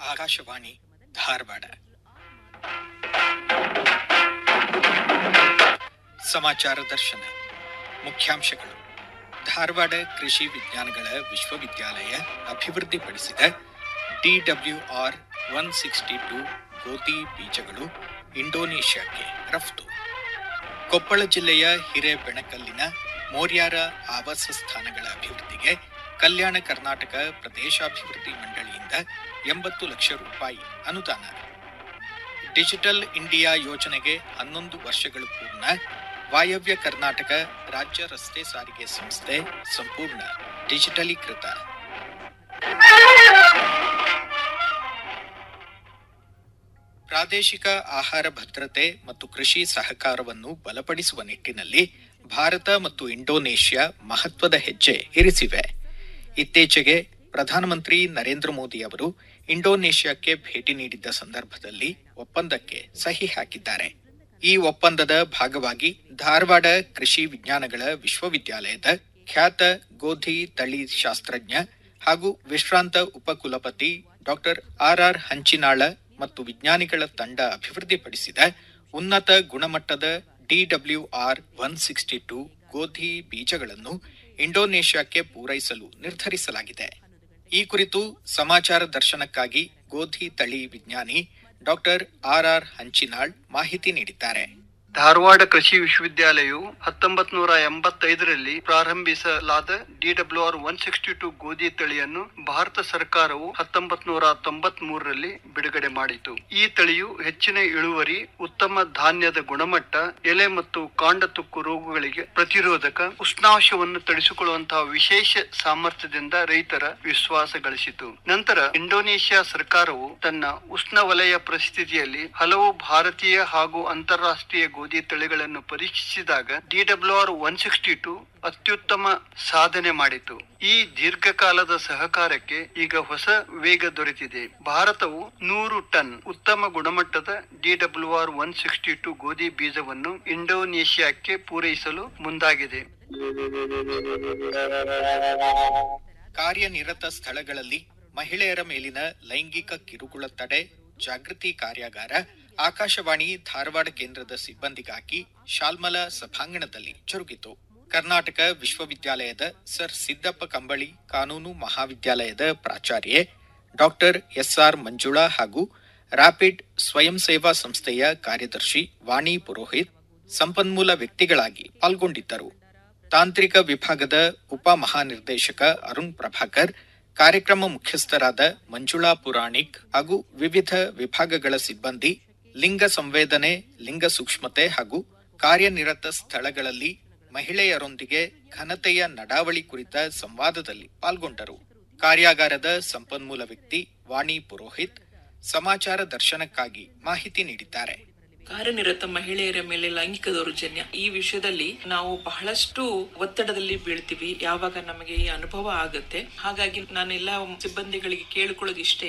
ಆಕಾಶವಾಣಿ ಧಾರವಾಡ ಸಮಾಚಾರ ದರ್ಶನ ಮುಖ್ಯಾಂಶಗಳು ಧಾರವಾಡ ಕೃಷಿ ವಿಜ್ಞಾನಗಳ ವಿಶ್ವವಿದ್ಯಾಲಯ ಅಭಿವೃದ್ಧಿಪಡಿಸಿದ ಡಿಡಬ್ಲ್ಯೂಆರ್ ಒನ್ ಸಿಕ್ಸ್ಟಿ ಟು ಗೋಧಿ ಬೀಜಗಳು ಇಂಡೋನೇಷ್ಯಾಕ್ಕೆ ರಫ್ತು ಕೊಪ್ಪಳ ಜಿಲ್ಲೆಯ ಹಿರೇಬೆಣಕಲ್ಲಿನ ಮೋರ್ಯಾರ ಆವಾಸ ಸ್ಥಾನಗಳ ಅಭಿವೃದ್ಧಿಗೆ ಕಲ್ಯಾಣ ಕರ್ನಾಟಕ ಪ್ರದೇಶಾಭಿವೃದ್ಧಿ ಮಂಡಳಿಯಿಂದ ಎಂಬತ್ತು ಲಕ್ಷ ರೂಪಾಯಿ ಅನುದಾನ ಡಿಜಿಟಲ್ ಇಂಡಿಯಾ ಯೋಜನೆಗೆ ಹನ್ನೊಂದು ವರ್ಷಗಳು ಪೂರ್ಣ ವಾಯವ್ಯ ಕರ್ನಾಟಕ ರಾಜ್ಯ ರಸ್ತೆ ಸಾರಿಗೆ ಸಂಸ್ಥೆ ಸಂಪೂರ್ಣ ಡಿಜಿಟಲೀಕೃತ ಪ್ರಾದೇಶಿಕ ಆಹಾರ ಭದ್ರತೆ ಮತ್ತು ಕೃಷಿ ಸಹಕಾರವನ್ನು ಬಲಪಡಿಸುವ ನಿಟ್ಟಿನಲ್ಲಿ ಭಾರತ ಮತ್ತು ಇಂಡೋನೇಷ್ಯಾ ಮಹತ್ವದ ಹೆಜ್ಜೆ ಇರಿಸಿವೆ ಇತ್ತೀಚೆಗೆ ಪ್ರಧಾನಮಂತ್ರಿ ನರೇಂದ್ರ ಮೋದಿ ಅವರು ಇಂಡೋನೇಷ್ಯಾಕ್ಕೆ ಭೇಟಿ ನೀಡಿದ್ದ ಸಂದರ್ಭದಲ್ಲಿ ಒಪ್ಪಂದಕ್ಕೆ ಸಹಿ ಹಾಕಿದ್ದಾರೆ ಈ ಒಪ್ಪಂದದ ಭಾಗವಾಗಿ ಧಾರವಾಡ ಕೃಷಿ ವಿಜ್ಞಾನಗಳ ವಿಶ್ವವಿದ್ಯಾಲಯದ ಖ್ಯಾತ ಗೋಧಿ ತಳಿ ಶಾಸ್ತ್ರಜ್ಞ ಹಾಗೂ ವಿಶ್ರಾಂತ ಉಪಕುಲಪತಿ ಡಾಕ್ಟರ್ ಆರ್ ಆರ್ ಹಂಚಿನಾಳ ಮತ್ತು ವಿಜ್ಞಾನಿಗಳ ತಂಡ ಅಭಿವೃದ್ಧಿಪಡಿಸಿದ ಉನ್ನತ ಗುಣಮಟ್ಟದ ಡಿಡಬ್ಲ್ಯೂಆರ್ ಒನ್ ಸಿಕ್ಸ್ಟಿ ಟು ಗೋಧಿ ಬೀಜಗಳನ್ನು ಇಂಡೋನೇಷ್ಯಾಕ್ಕೆ ಪೂರೈಸಲು ನಿರ್ಧರಿಸಲಾಗಿದೆ ಈ ಕುರಿತು ಸಮಾಚಾರ ದರ್ಶನಕ್ಕಾಗಿ ಗೋಧಿ ತಳಿ ವಿಜ್ಞಾನಿ ಡಾಕ್ಟರ್ ಆರ್ ಆರ್ ಹಂಚಿನಾಳ್ ಮಾಹಿತಿ ನೀಡಿದ್ದಾರೆ ಧಾರವಾಡ ಕೃಷಿ ವಿಶ್ವವಿದ್ಯಾಲಯವು ಹತ್ತೊಂಬತ್ ನೂರ ಎಂಬತ್ತೈದರಲ್ಲಿ ಪ್ರಾರಂಭಿಸಲಾದ ಡಿಡಬ್ಲ್ಯೂಆರ್ ಒನ್ ಸಿಕ್ಸ್ಟಿ ಟು ಗೋಧಿ ತಳಿಯನ್ನು ಭಾರತ ಸರ್ಕಾರವು ಹತ್ತೊಂಬತ್ ನೂರ ತೊಂಬತ್ ಮೂರರಲ್ಲಿ ಬಿಡುಗಡೆ ಮಾಡಿತು ಈ ತಳಿಯು ಹೆಚ್ಚಿನ ಇಳುವರಿ ಉತ್ತಮ ಧಾನ್ಯದ ಗುಣಮಟ್ಟ ಎಲೆ ಮತ್ತು ಕಾಂಡ ತುಕ್ಕು ರೋಗಗಳಿಗೆ ಪ್ರತಿರೋಧಕ ಉಷ್ಣಾಂಶವನ್ನು ತಡಿಸಿಕೊಳ್ಳುವಂತಹ ವಿಶೇಷ ಸಾಮರ್ಥ್ಯದಿಂದ ರೈತರ ವಿಶ್ವಾಸ ಗಳಿಸಿತು ನಂತರ ಇಂಡೋನೇಷ್ಯಾ ಸರ್ಕಾರವು ತನ್ನ ಉಷ್ಣವಲಯ ಪರಿಸ್ಥಿತಿಯಲ್ಲಿ ಹಲವು ಭಾರತೀಯ ಹಾಗೂ ಅಂತಾರಾಷ್ಟ್ರೀಯ ಗೋಧಿ ತಳಿಗಳನ್ನು ಪರೀಕ್ಷಿಸಿದಾಗ ಡಿಡಬ್ಲ್ಯೂಆರ್ ಒನ್ ಸಿಕ್ಸ್ಟಿ ಟು ಅತ್ಯುತ್ತಮ ಸಾಧನೆ ಮಾಡಿತು ಈ ದೀರ್ಘಕಾಲದ ಸಹಕಾರಕ್ಕೆ ಈಗ ಹೊಸ ವೇಗ ದೊರೆತಿದೆ ಭಾರತವು ನೂರು ಟನ್ ಉತ್ತಮ ಗುಣಮಟ್ಟದ ಡಿಡಬ್ಲ್ಯೂಆರ್ ಒನ್ ಸಿಕ್ಸ್ಟಿ ಟು ಗೋಧಿ ಬೀಜವನ್ನು ಇಂಡೋನೇಷ್ಯಾಕ್ಕೆ ಪೂರೈಸಲು ಮುಂದಾಗಿದೆ ಕಾರ್ಯನಿರತ ಸ್ಥಳಗಳಲ್ಲಿ ಮಹಿಳೆಯರ ಮೇಲಿನ ಲೈಂಗಿಕ ಕಿರುಕುಳ ತಡೆ ಜಾಗೃತಿ ಕಾರ್ಯಾಗಾರ ಆಕಾಶವಾಣಿ ಧಾರವಾಡ ಕೇಂದ್ರದ ಸಿಬ್ಬಂದಿಗಾಗಿ ಶಾಲ್ಮಲ ಸಭಾಂಗಣದಲ್ಲಿ ಜರುಗಿತು ಕರ್ನಾಟಕ ವಿಶ್ವವಿದ್ಯಾಲಯದ ಸರ್ ಸಿದ್ದಪ್ಪ ಕಂಬಳಿ ಕಾನೂನು ಮಹಾವಿದ್ಯಾಲಯದ ಪ್ರಾಚಾರ್ಯೆ ಡಾಕ್ಟರ್ ಎಸ್ಆರ್ ಮಂಜುಳಾ ಹಾಗೂ ರ್ಯಾಪಿಡ್ ಸ್ವಯಂ ಸೇವಾ ಸಂಸ್ಥೆಯ ಕಾರ್ಯದರ್ಶಿ ವಾಣಿ ಪುರೋಹಿತ್ ಸಂಪನ್ಮೂಲ ವ್ಯಕ್ತಿಗಳಾಗಿ ಪಾಲ್ಗೊಂಡಿದ್ದರು ತಾಂತ್ರಿಕ ವಿಭಾಗದ ಉಪ ಮಹಾನಿರ್ದೇಶಕ ಅರುಣ್ ಪ್ರಭಾಕರ್ ಕಾರ್ಯಕ್ರಮ ಮುಖ್ಯಸ್ಥರಾದ ಮಂಜುಳಾ ಪುರಾಣಿಕ್ ಹಾಗೂ ವಿವಿಧ ವಿಭಾಗಗಳ ಸಿಬ್ಬಂದಿ ಲಿಂಗ ಸಂವೇದನೆ ಲಿಂಗ ಸೂಕ್ಷ್ಮತೆ ಹಾಗೂ ಕಾರ್ಯನಿರತ ಸ್ಥಳಗಳಲ್ಲಿ ಮಹಿಳೆಯರೊಂದಿಗೆ ಘನತೆಯ ನಡಾವಳಿ ಕುರಿತ ಸಂವಾದದಲ್ಲಿ ಪಾಲ್ಗೊಂಡರು ಕಾರ್ಯಾಗಾರದ ಸಂಪನ್ಮೂಲ ವ್ಯಕ್ತಿ ವಾಣಿ ಪುರೋಹಿತ್ ಸಮಾಚಾರ ದರ್ಶನಕ್ಕಾಗಿ ಮಾಹಿತಿ ನೀಡಿದ್ದಾರೆ ಕಾರ್ಯನಿರತ ಮಹಿಳೆಯರ ಮೇಲೆ ಲೈಂಗಿಕ ದೌರ್ಜನ್ಯ ಈ ವಿಷಯದಲ್ಲಿ ನಾವು ಬಹಳಷ್ಟು ಒತ್ತಡದಲ್ಲಿ ಬೀಳ್ತೀವಿ ಯಾವಾಗ ನಮಗೆ ಈ ಅನುಭವ ಆಗುತ್ತೆ ಹಾಗಾಗಿ ನಾನೆಲ್ಲ ಸಿಬ್ಬಂದಿಗಳಿಗೆ ಕೇಳಿಕೊಳ್ಳೋದು ಇಷ್ಟೇ